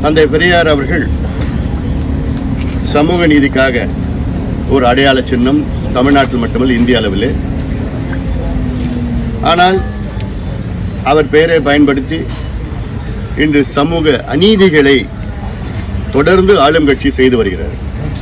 தந்தை பெரியார் அவர்கள் சமூக நீதிக்காக ஒரு அடையாள சின்னம் தமிழ்நாட்டில் மட்டுமல்ல இந்திய அளவிலே ஆனால் அவர் பெயரை பயன்படுத்தி இன்று சமூக அநீதிகளை தொடர்ந்து ஆளும் கட்சி செய்து வருகிறார்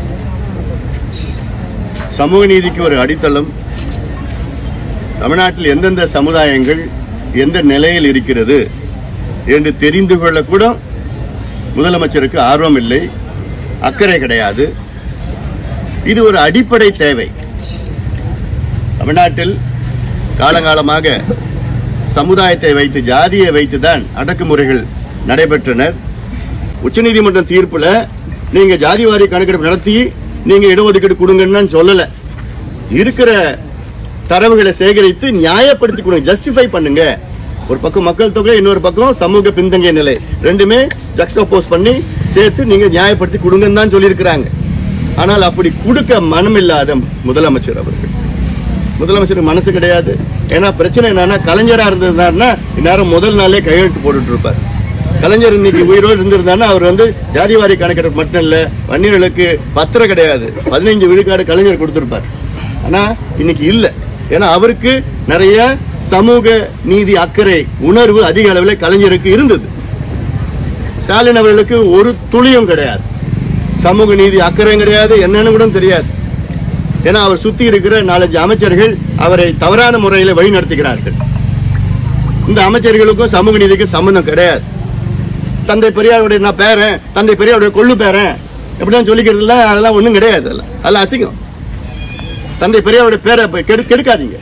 சமூக நீதிக்கு ஒரு அடித்தளம் தமிழ்நாட்டில் எந்தெந்த சமுதாயங்கள் எந்த நிலையில் இருக்கிறது என்று தெரிந்து கொள்ள கூட முதலமைச்சருக்கு ஆர்வம் இல்லை அக்கறை கிடையாது இது ஒரு அடிப்படை தேவை தமிழ்நாட்டில் காலங்காலமாக சமுதாயத்தை வைத்து ஜாதியை வைத்துதான் அடக்குமுறைகள் நடைபெற்றனர் உச்சநீதிமன்றம் தீர்ப்புல நீங்க ஜாதிவாரி கணக்கெடுப்பு நடத்தி நீங்க இடஒதுக்கீடு கொடுங்கன்னு நான் சொல்லல இருக்கிற தரவுகளை சேகரித்து நியாயப்படுத்தி கொடுங்க ஜஸ்டிஃபை பண்ணுங்க ஒரு பக்கம் மக்கள் தொகை இன்னொரு பக்கம் சமூக பின்தங்கிய நிலை ரெண்டுமே ஜக்ஸ்டோபோஸ் பண்ணி சேர்த்து நீங்க நியாயப்படுத்தி கொடுங்கன்னு தான் சொல்லியிருக்கிறாங்க ஆனால் அப்படி கொடுக்க மனமில்லாத முதலமைச்சர் அவர்கள் முதலமைச்சருக்கு மனசு கிடையாது ஏன்னா பிரச்சனை என்னன்னா கலைஞரா இருந்திருந்தாருன்னா இந்நேரம் முதல் நாளே கையெழுத்து போட்டுட்டு இருப்பார் கலைஞர் இன்னைக்கு உயிரோடு இருந்திருந்தாருன்னா அவர் வந்து ஜாதிவாரி கணக்கெடுப்பு மட்டும் இல்ல வன்னியர்களுக்கு பத்திரம் கிடையாது பதினைஞ்சு விழுக்காடு கலைஞர் கொடுத்திருப்பார் ஆனா இன்னைக்கு இல்ல ஏன்னா அவருக்கு நிறைய சமூக நீதி அக்கறை உணர்வு அதிக அளவில் கலைஞருக்கு இருந்தது ஸ்டாலின் அவர்களுக்கு ஒரு துளியும் கிடையாது சமூக நீதி அக்கறையும் கிடையாது என்னன்னு கூட தெரியாது ஏன்னா அவர் சுத்தி இருக்கிற நாலஞ்சு அமைச்சர்கள் அவரை தவறான முறையில் வழி நடத்துகிறார்கள் இந்த அமைச்சர்களுக்கும் சமூக நீதிக்கும் சம்பந்தம் கிடையாது தந்தை பெரியாருடைய நான் பேரன் தந்தை பெரியாருடைய கொள்ளு பேரன் எப்படிதான் சொல்லிக்கிறதுல அதெல்லாம் ஒன்றும் கிடையாது அதெல்லாம் அதெல்லாம் அசிங்கம் தந்தை பெரியாருடைய பேரை போய் கெடு கெடுக்காதீங்க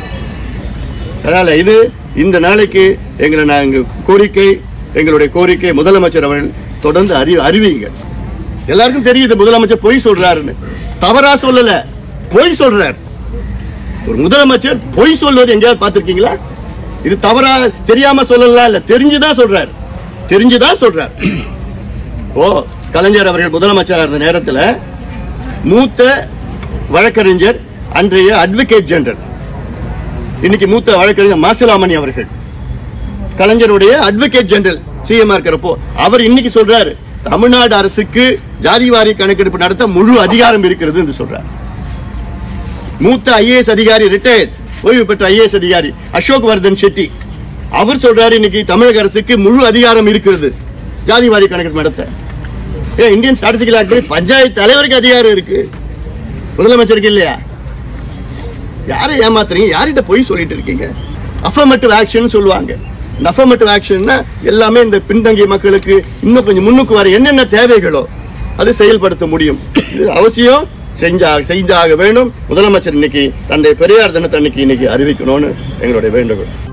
அதனால இது இந்த நாளைக்கு எங்களை நாங்கள் கோரிக்கை எங்களுடைய கோரிக்கை முதலமைச்சர் அவர்கள் தொடர்ந்து அறி அறிவிங்க எல்லாருக்கும் தெரியுது முதலமைச்சர் பொய் சொல்றாருன்னு தவறா சொல்லல பொய் சொல்றார் ஒரு முதலமைச்சர் பொய் சொல்வது எங்கேயாவது பார்த்திருக்கீங்களா இது தவறா தெரியாம சொல்லலாம் இல்ல தெரிஞ்சுதான் சொல்றார் தெரிஞ்சுதான் சொல்றார் ஓ கலைஞர் அவர்கள் முதலமைச்சராக இருந்த நேரத்தில் மூத்த வழக்கறிஞர் அன்றைய அட்வொகேட் ஜெனரல் இன்னைக்கு மூத்த வழக்கறிஞர் மாசிலாமணி அவர்கள் கலைஞருடைய அட்வொகேட் ஜெனரல் சிஎம் இருக்கிறப்போ அவர் இன்னைக்கு சொல்றாரு தமிழ்நாடு அரசுக்கு ஜாதிவாரி கணக்கெடுப்பு நடத்த முழு அதிகாரம் இருக்கிறது என்று சொல்றார் மூத்த ஐஏஎஸ் அதிகாரி ரிட்டையர்ட் ஓய்வு பெற்ற ஐஏஎஸ் அதிகாரி அசோக் வர்தன் செட்டி அவர் சொல்றாரு இன்னைக்கு தமிழக அரசுக்கு முழு அதிகாரம் இருக்கிறது ஜாதிவாரி கணக்கெடுப்பு நடத்த ஏ இந்தியன் ஸ்டாட்டிஸ்டிக்கல் ஆக்ட் படி பஞ்சாயத்து தலைவருக்கு அதிகாரம் இருக்கு முதலமைச்சருக்கு இல்லையா யாரை ஏமாத்துறீங்க யார்கிட்ட போய் சொல்லிட்டு இருக்கீங்க அஃபர்மேட்டிவ் ஆக்ஷன் சொல்லுவாங்க இந்த அஃபர்மேட்டிவ் ஆக்ஷன்னா எல்லாமே இந்த பின்தங்கிய மக்களுக்கு இன்னும் கொஞ்சம் முன்னுக்கு வர என்னென்ன தேவைகளோ அது செயல்படுத்த முடியும் இது அவசியம் செஞ்சா செஞ்சாக வேண்டும் முதலமைச்சர் இன்னைக்கு தந்தை பெரியார் தினத்தை அன்னைக்கு இன்னைக்கு அறிவிக்கணும்னு எங்களுடைய வேண்டுகோள்